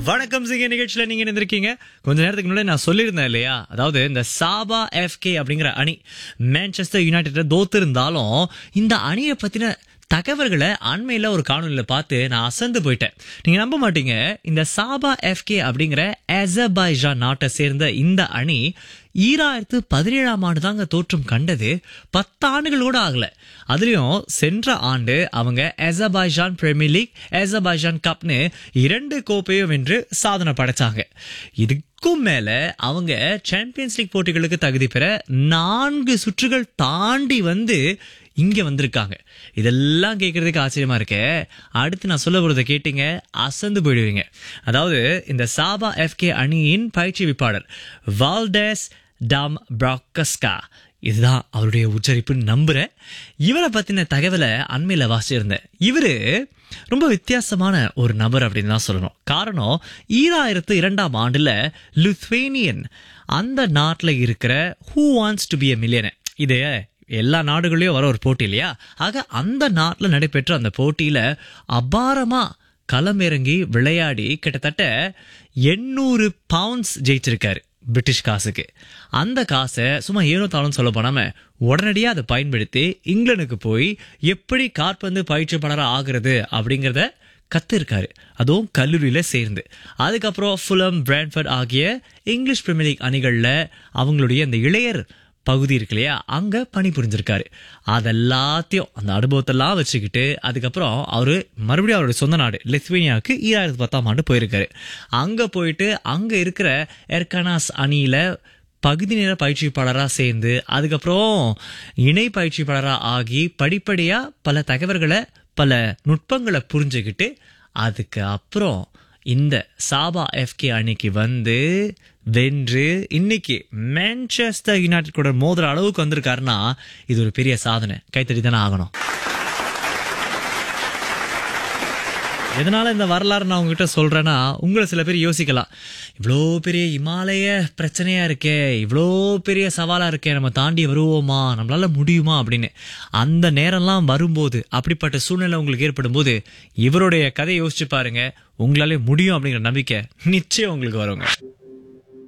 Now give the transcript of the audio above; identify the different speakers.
Speaker 1: வணக்கம் சிங்க நிகழ்ச்சியில நீங்க இருந்திருக்கீங்க கொஞ்ச நேரத்துக்கு முன்னாடி நான் சொல்லியிருந்தேன் இல்லையா அதாவது இந்த சாபா எஃப்கே அப்படிங்கிற அணி மான்செஸ்டர் யுனைடெட் தோத்து இருந்தாலும் இந்த அணியை பத்தின தகவல்களை அண்மையில ஒரு காணொலியில பார்த்து நான் அசந்து போயிட்டேன் நீங்க நம்ப மாட்டீங்க இந்த சாபா எஃப்கே அப்படிங்கிற அசர்பைஜான் நாட்டை சேர்ந்த இந்த அணி ஈராயிரத்து பதினேழாம் ஆண்டு தாங்க தோற்றம் கண்டது பத்து ஆண்டுகள் கூட ஆகல அதுலயும் சென்ற ஆண்டு அவங்க அசர்பைஜான் பிரீமியர் லீக் அசர்பைஜான் கப்னு இரண்டு கோப்பையும் வென்று சாதனை படைச்சாங்க இதுக்கும் மேல அவங்க சாம்பியன்ஸ் லீக் போட்டிகளுக்கு தகுதி பெற நான்கு சுற்றுகள் தாண்டி வந்து இங்க வந்திருக்காங்க இதெல்லாம் கேட்கறதுக்கு ஆச்சரியமா இருக்கே அடுத்து நான் சொல்ல போறதை கேட்டீங்க அசந்து போயிடுவீங்க அதாவது இந்த சாபா எஃப்கே அணியின் பயிற்சிவிப்பாளர் வால்டேஸ் டாம் பிராக்கஸ்கா இதுதான் அவருடைய உச்சரிப்புன்னு நம்புறேன் இவரை பத்தின தகவலை அண்மையில வாசிச்சிருந்தேன் இவரு ரொம்ப வித்தியாசமான ஒரு நபர் அப்படின்னு தான் சொல்லணும் காரணம் ஈராயிரத்து இரண்டாம் ஆண்டுல லுத்வேனியன் அந்த நாட்டில் இருக்கிற who wants to be a millionaire இது எல்லா நாடுகளையும் வர ஒரு போட்டி இல்லையா ஆக அந்த நாட்டில் நடைபெற்ற அந்த போட்டியில அபாரமா களமிறங்கி விளையாடி கிட்டத்தட்ட எண்ணூறு பவுண்ட்ஸ் ஜெயிச்சிருக்காரு பிரிட்டிஷ் காசுக்கு அந்த காசை சும்மா ஏனோ தாளும் சொல்ல போனாம உடனடியாக அதை பயன்படுத்தி இங்கிலாந்துக்கு போய் எப்படி காற்பந்து பயிற்சியாளராக ஆகுறது அப்படிங்கிறத கத்திருக்காரு அதுவும் கல்லூரியில சேர்ந்து அதுக்கப்புறம் ஃபுலம் பிராண்ட்ஃபர்ட் ஆகிய இங்கிலீஷ் பிரீமியர் லீக் அணிகளில் அவங்களுடைய அந்த இளையர் பகுதி இருக்கு இல்லையா அங்க பணி புரிஞ்சிருக்காரு அதெல்லாத்தையும் அந்த அனுபவத்தெல்லாம் வச்சுக்கிட்டு அதுக்கப்புறம் அவரு மறுபடியும் அவருடைய சொந்த நாடு லித்வேனியாவுக்கு ஈராயிரத்தி பத்தாம் ஆண்டு போயிருக்காரு அங்க போயிட்டு அங்க இருக்கிற எர்கனாஸ் அணியில பகுதி நேர பயிற்சிப்பாளராக சேர்ந்து அதுக்கப்புறம் இணை பயிற்சிப்பாளராக ஆகி படிப்படியாக பல தகவல்களை பல நுட்பங்களை புரிஞ்சுக்கிட்டு அதுக்கு அப்புறம் இந்த சாபா எஃப்கே அணிக்கு வந்து வென்று இன்னைக்கு மான்செஸ்டர் யுனைடெட் கூட மோதுற அளவுக்கு வந்திருக்காருன்னா இது ஒரு பெரிய சாதனை கைத்தடி தானே ஆகணும் எதனால இந்த வரலாறு நான் உங்ககிட்ட சொல்றேன்னா உங்களை சில பேர் யோசிக்கலாம் இவ்வளோ பெரிய இமாலய பிரச்சனையா இருக்கே இவ்வளோ பெரிய சவாலா இருக்கே நம்ம தாண்டி வருவோமா நம்மளால முடியுமா அப்படின்னு அந்த நேரம்லாம் வரும்போது அப்படிப்பட்ட சூழ்நிலை உங்களுக்கு ஏற்படும் போது இவருடைய கதையை யோசிச்சு பாருங்க உங்களாலே முடியும் அப்படிங்கிற நம்பிக்கை நிச்சயம் உங்களுக்கு வருங்க